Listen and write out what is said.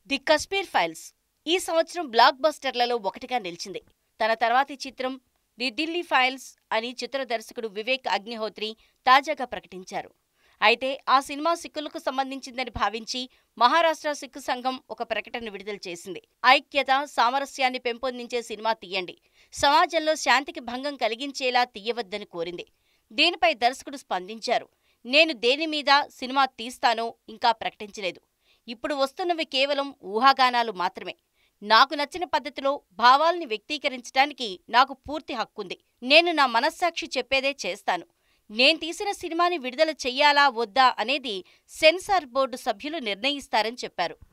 the Kashmir files ఈ సంవత్సరం black బస్టర్లలో ఒకటిగా నిలిచింది తన తర్వాతి చిత్రం ది ఢిల్లీ ఫైల్స్ అని చిత్ర దర్శకుడు వివేక్ అగ్నిహోత్రి తాజాగా ప్రకటించారు అయితే ఆ సినిమా సిక్కులకు సంబంధించిందని భావించి మహారాష్ట్ర సిక్కు సంఘం ఒక ప్రకటన విడుదల చేసింది ఐక్యత సామరస్యాన్ని పెంపొందించే సినిమా తీయండి సమాజంలో శాంతికి భంగం కలిగించేలా తీయవద్దని కోరింది దీనిపై దర్శకుడు స్పందించారు నేను దేని మీద సినిమా తీస్తానో ఇంకా ప్రకటించలేదు ఇప్పుడు వస్తున్నవి కేవలం ఊహాగానాలు మాత్రమే నాకు నచ్చిన పద్ధతిలో భావాల్ని వ్యక్తీకరించడానికి నాకు పూర్తి హక్కుంది నేను నా మనస్సాక్షి చెప్పేదే చేస్తాను నేను తీసిన సినిమాని విడుదల చెయ్యాలా వద్దా అనేది సెన్సార్ బోర్డు సభ్యులు నిర్ణయిస్తారని చెప్పారు